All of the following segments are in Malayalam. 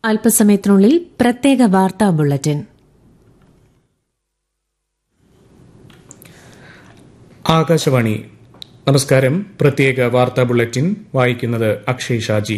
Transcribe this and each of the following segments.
അല്പസമയത്തിനുള്ളിൽ പ്രത്യേക വാർത്താ ബുള്ളറ്റിൻ ആകാശവാണി നമസ്കാരം പ്രത്യേക വാർത്താ ബുള്ളറ്റിൻ വായിക്കുന്നത് അക്ഷയ് ഷാജി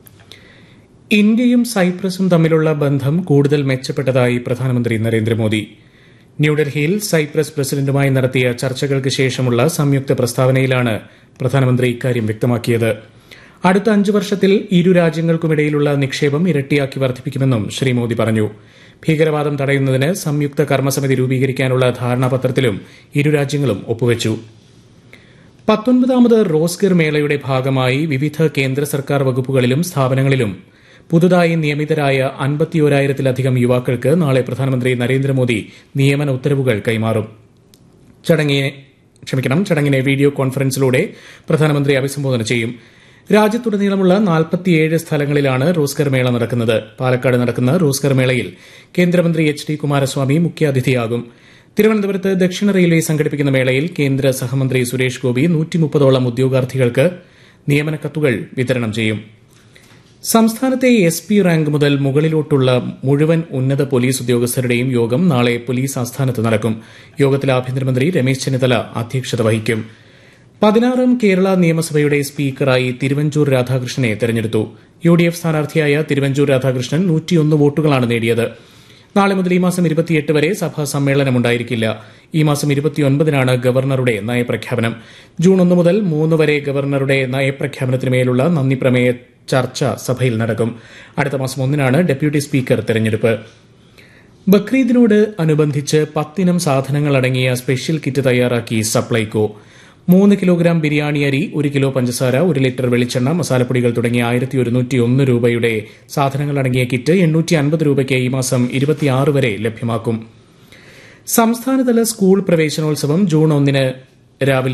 ഇന്ത്യയും സൈപ്രസും തമ്മിലുള്ള ബന്ധം കൂടുതൽ മെച്ചപ്പെട്ടതായി പ്രധാനമന്ത്രി നരേന്ദ്രമോദി ന്യൂഡൽഹിയിൽ സൈപ്രസ് പ്രസിഡന്റുമായി നടത്തിയ ചർച്ചകൾക്ക് ശേഷമുള്ള സംയുക്ത പ്രസ്താവനയിലാണ് പ്രധാനമന്ത്രി ഇക്കാര്യം വ്യക്തമാക്കിയത് അടുത്ത അഞ്ചു വർഷത്തിൽ ഇരു രാജ്യങ്ങൾക്കുമിടയിലുള്ള നിക്ഷേപം ഇരട്ടിയാക്കി വർദ്ധിപ്പിക്കുമെന്നും ശ്രീ മോദി പറഞ്ഞു ഭീകരവാദം തടയുന്നതിന് സംയുക്ത കർമ്മസമിതി രൂപീകരിക്കാനുള്ള ധാരണാപത്രത്തിലും ഇരു രാജ്യങ്ങളും ഒപ്പുവച്ചു പത്തൊൻപതാമത് റോസ്ഗർ മേളയുടെ ഭാഗമായി വിവിധ കേന്ദ്ര സർക്കാർ വകുപ്പുകളിലും സ്ഥാപനങ്ങളിലും പുതുതായി നിയമിതരായ അൻപത്തിയോരായിരത്തിലധികം യുവാക്കൾക്ക് നാളെ പ്രധാനമന്ത്രി നരേന്ദ്രമോദി നിയമന ഉത്തരവുകൾ കൈമാറും ചടങ്ങിനെ ക്ഷമിക്കണം ചടങ്ങിനെ വീഡിയോ കോൺഫറൻസിലൂടെ പ്രധാനമന്ത്രി അഭിസംബോധന ചെയ്യും രാജ്യത്തുടനീളമുള്ള നാൽപ്പത്തിയേഴ് സ്ഥലങ്ങളിലാണ് റോസ്ഗർ മേള നടക്കുന്നത് പാലക്കാട് നടക്കുന്ന റോസ്ഗർ മേളയിൽ കേന്ദ്രമന്ത്രി എച്ച് ഡി കുമാരസ്വാമി മുഖ്യാതിഥിയാകും തിരുവനന്തപുരത്ത് ദക്ഷിണ റെയിൽവേ സംഘടിപ്പിക്കുന്ന മേളയിൽ കേന്ദ്ര സഹമന്ത്രി സുരേഷ് ഗോപി നൂറ്റിമുപ്പതോളം ഉദ്യോഗാർത്ഥികൾക്ക് നിയമന കത്തുകൾ വിതരണം ചെയ്യും സംസ്ഥാനത്തെ എസ് പി റാങ്ക് മുതൽ മുകളിലോട്ടുള്ള മുഴുവൻ ഉന്നത പോലീസ് ഉദ്യോഗസ്ഥരുടെയും യോഗം നാളെ പോലീസ് ആസ്ഥാനത്ത് നടക്കും യോഗത്തിൽ ആഭ്യന്തരമന്ത്രി രമേശ് ചെന്നിത്തല അധ്യക്ഷത വഹിക്കും പതിനാറാം കേരള നിയമസഭയുടെ സ്പീക്കറായി തിരുവഞ്ചൂർ രാധാകൃഷ്ണനെ തെരഞ്ഞെടുത്തു യു ഡി എഫ് സ്ഥാനാർത്ഥിയായ തിരുവഞ്ചൂർ രാധാകൃഷ്ണൻ നൂറ്റിയൊന്ന് വോട്ടുകളാണ് നേടിയത് നാളെ മുതൽ ഈ മാസം ഇരുപത്തിയെട്ട് വരെ സഭാ സമ്മേളനമുണ്ടായിരിക്കില്ല ഈ മാസം ഇരുപത്തിയൊൻപതിനാണ് ഗവർണറുടെ നയപ്രഖ്യാപനം ജൂൺ ഒന്ന് മുതൽ മൂന്ന് വരെ ഗവർണറുടെ നയപ്രഖ്യാപനത്തിനുമേലുള്ള നന്ദി പ്രമേയ ചർച്ച സഭയിൽ നടക്കും അടുത്ത മാസം ഒന്നിനാണ് ഡെപ്യൂട്ടി സ്പീക്കർ തെരഞ്ഞെടുപ്പ് ബക്രീദിനോട് അനുബന്ധിച്ച് പത്തിനം സാധനങ്ങൾ അടങ്ങിയ സ്പെഷ്യൽ കിറ്റ് തയ്യാറാക്കി സപ്ലൈകോ മൂന്ന് കിലോഗ്രാം ബിരിയാണി അരി ഒരു കിലോ പഞ്ചസാര ഒരു ലിറ്റർ വെളിച്ചെണ്ണ മസാലപ്പൊടികൾ തുടങ്ങിയ ആയിരത്തി ഒരുന്നൂറ്റി ഒന്ന് രൂപയുടെ സാധനങ്ങൾ അടങ്ങിയ കിറ്റ് എണ്ണൂറ്റി അൻപത് രൂപയ്ക്ക് ഈ മാസം ഇരുപത്തിയാറ് വരെ ലഭ്യമാക്കും സംസ്ഥാനതല സ്കൂൾ പ്രവേശനോത്സവം ജൂൺ ഒന്നിന് രാവിലെ